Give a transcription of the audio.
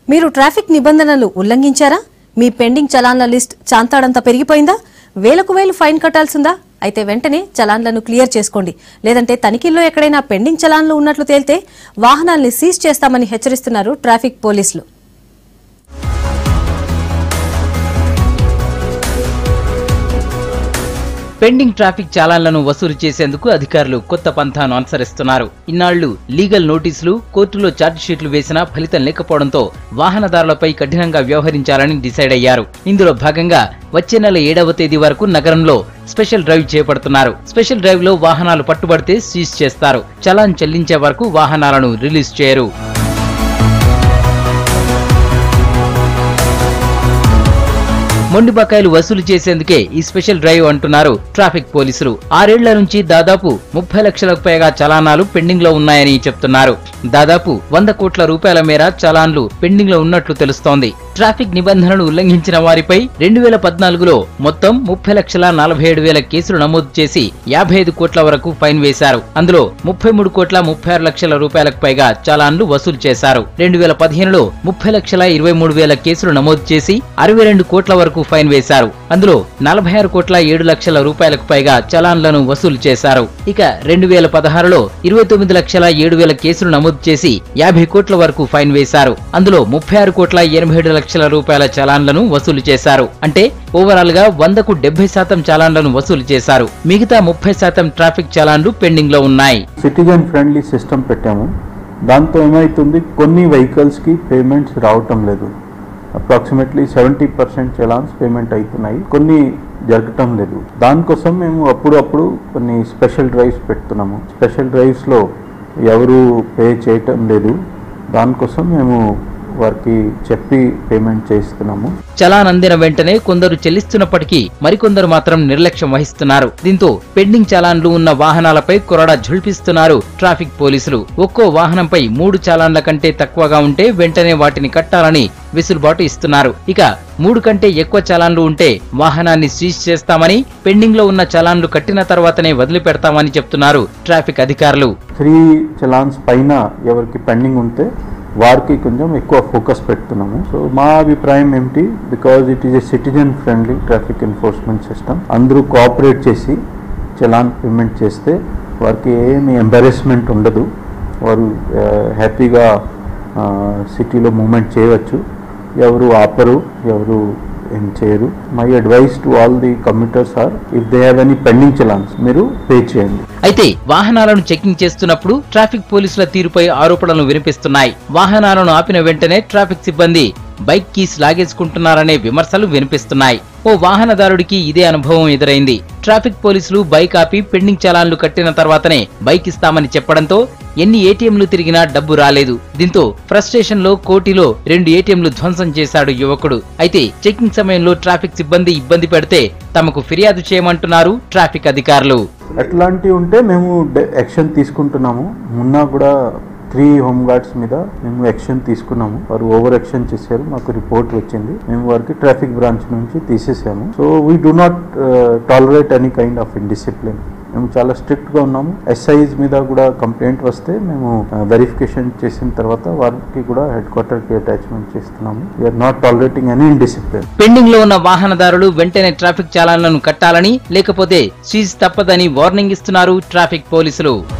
మీరు ట్రాఫిక్ నిబంధనలు ఉల్లంఘించారా మీ pending చలాన్ల list చాంతాడంత పెరిగిపోయిందా వేలకు వేలు ఫైన్ కట్టాల్సిందా అయితే వెంటనే చలాన్లను క్లియర్ చేసుకోండి లేదంటే తనిఖీల్లో ఎక్కడైనా పెండింగ్ చలాన్లు ఉన్నట్లు తేలితే వాహనాల్ని సీజ్ చేస్తామని హెచ్చరిస్తున్నారు ట్రాఫిక్ పోలీసులు పెండింగ్ ట్రాఫిక్ చాలాన్లను వసూలు చేసేందుకు అధికారులు కొత్త పంథాను అనుసరిస్తున్నారు ఇన్నాళ్లు లీగల్ నోటీసులు కోర్టులో ఛార్జ్ షీట్లు వేసినా ఫలితం లేకపోవడంతో వాహనదారులపై కఠినంగా వ్యవహరించాలని డిసైడ్ అయ్యారు ఇందులో భాగంగా వచ్చే నెల ఏడవ తేదీ వరకు నగరంలో స్పెషల్ డ్రైవ్ చేపడుతున్నారు స్పెషల్ డ్రైవ్ లో వాహనాలు పట్టుబడితే సీజ్ చేస్తారు చలాన్ చెల్లించే వరకు వాహనాలను రిలీజ్ చేయరు మొండి బకాయిలు వసూలు చేసేందుకే ఈ స్పెషల్ డ్రైవ్ అంటున్నారు ట్రాఫిక్ పోలీసులు ఆరేళ్ల నుంచి దాదాపు ముప్పై లక్షలకు పైగా చలానాలు పెండింగ్ లో ఉన్నాయని చెప్తున్నారు దాదాపు వంద కోట్ల రూపాయల మేర చలాన్లు పెండింగ్ లో ఉన్నట్లు తెలుస్తోంది ట్రాఫిక్ నిబంధనలు ఉల్లంఘించిన వారిపై రెండు వేల పద్నాలుగులో మొత్తం ముప్పై లక్షల నలభై ఏడు వేల కేసులు నమోదు చేసి యాభై ఐదు కోట్ల వరకు ఫైన్ వేశారు అందులో ముప్పై మూడు కోట్ల ముప్పై ఆరు లక్షల రూపాయలకు పైగా చలాన్లు వసూలు చేశారు రెండు వేల పదిహేనులో ముప్పై లక్షల ఇరవై మూడు వేల కేసులు నమోదు చేసి అరవై రెండు కోట్ల వరకు ఫైన్ వేశారు అందులో నలభై ఆరు కోట్ల ఏడు లక్షల రూపాయలకు పైగా చలాన్లను వసూలు చేశారు ఇక రెండు వేల పదహారులో ఇరవై తొమ్మిది లక్షల ఏడు వేల కేసులు నమోదు చేసి యాభై కోట్ల వరకు ఫైన్ వేశారు అందులో ముప్పై ఆరు కోట్ల ఎనభై ఏడు లక్షల రూపాయల చలాన్లను వసూలు చేశారు అంటే ఓవరాల్ గా వందకు డెబ్బై శాతం చలాన్లను వసూలు చేశారు మిగతా ముప్పై శాతం ట్రాఫిక్ చలాన్లు పెండింగ్ లో ఉన్నాయి సిటిజన్ ఫ్రెండ్లీ సిస్టమ్ పెట్టాము దాంతో ఏమవుతుంది కొన్ని వెహికల్స్కి పేమెంట్స్ రావటం లేదు approximately seventy percent challans payment అవుతున్నాయి కొన్ని జరగటం లేదు దానికోసం మేము అప్పుడప్పుడు కొన్ని స్పెషల్ డ్రైవ్స్ పెడుతున్నాము స్పెషల్ డ్రైవ్స్లో ఎవరు పే చేయటం లేదు దానికోసం మేము వారికి చెప్పి పేమెంట్ చేస్తున్నాము చలాన్ అందిన వెంటనే కొందరు చెల్లిస్తున్నప్పటికీ మరికొందరు మాత్రం నిర్లక్ష్యం వహిస్తున్నారు దీంతో పెండింగ్ చలాన్లు ఉన్న వాహనాలపై కొరడా ఝుల్పిస్తున్నారు ట్రాఫిక్ పోలీసులు ఒక్కో వాహనంపై మూడు చలాన్ల కంటే తక్కువగా ఉంటే వెంటనే వాటిని కట్టాలని వెసులుబాటు ఇస్తున్నారు ఇక మూడు కంటే ఎక్కువ చలాన్లు ఉంటే వాహనాన్ని సీజ్ చేస్తామని పెండింగ్ లో ఉన్న చలాన్లు కట్టిన తర్వాతనే వదిలిపెడతామని చెప్తున్నారు ట్రాఫిక్ అధికారులు త్రీ చలాన్స్ పైన ఎవరికి పెండింగ్ ఉంటే వారికి కొంచెం ఎక్కువ ఫోకస్ పెడుతున్నాము సో మా అభిప్రాయం ఏమిటి because it is a citizen friendly traffic enforcement system అందరూ కోఆపరేట్ చేసి చలాన్ పేమెంట్ చేస్తే వారికి ఏమి ఎంబారెస్మెంట్ ఉండదు వారు హ్యాపీగా సిటీలో మూమెంట్ చేయవచ్చు ఎవరు ఆపరు ఎవరు ఏం చేయరు my advice to all the commuters are if they have any pending challans మీరు పే చేయండి అయితే వాహనాలను చెకింగ్ చేస్తున్నప్పుడు ట్రాఫిక్ పోలీసుల తీరుపై ఆరోపణలు వినిపిస్తున్నాయి వాహనాలను ఆపిన వెంటనే ట్రాఫిక్ సిబ్బంది బైక్ కీస్ లాగేసుకుంటున్నారనే విమర్శలు వినిపిస్తున్నాయి ఓ వాహనదారుడికి ఇదే అనుభవం ఎదురైంది ట్రాఫిక్ పోలీసులు బైక్ ఆపి పెండింగ్ చలాన్లు కట్టిన తర్వాతనే బైక్ ఇస్తామని చెప్పడంతో ఎన్ని ఏటీఎంలు తిరిగినా డబ్బు రాలేదు దీంతో ఫ్రస్ట్రేషన్ లో కోటిలో రెండు ఏటీఎంలు ధ్వంసం చేశాడు యువకుడు అయితే చెకింగ్ సమయంలో ట్రాఫిక్ సిబ్బంది ఇబ్బంది పెడితే తమకు ఫిర్యాదు చేయమంటున్నారు ట్రాఫిక్ అధికారులు అట్లాంటివి ఉంటే మేము యాక్షన్ తీసుకుంటున్నాము మొన్న కూడా త్రీ హోమ్ గార్డ్స్ మీద మేము యాక్షన్ తీసుకున్నాము వారు ఓవర్ యాక్షన్ చేశారు మాకు రిపోర్ట్ వచ్చింది మేము వారికి ట్రాఫిక్ బ్రాంచ్ నుంచి తీసేసాము so we do not tolerate any kind of indiscipline మేము చాలా స్ట్రిక్ట్ గా ఉన్నాము ఎస్ఐస్ మీద కూడా కంప్లైంట్ వస్తే మేము వెరిఫికేషన్ చేసిన తర్వాత వారికి కూడా హెడ్ క్వార్టర్ కి అటాచ్మెంట్ చేస్తున్నాము we are not tolerating any indiscipline pending లో ఉన్న వాహనదారులు వెంటనే ట్రాఫిక్ చలాన్లను కట్టాలని లేకపోతే సీజ్ తప్పదని వార్నింగ్ ఇస్తున్నారు ట్రాఫిక్ పోలీసులు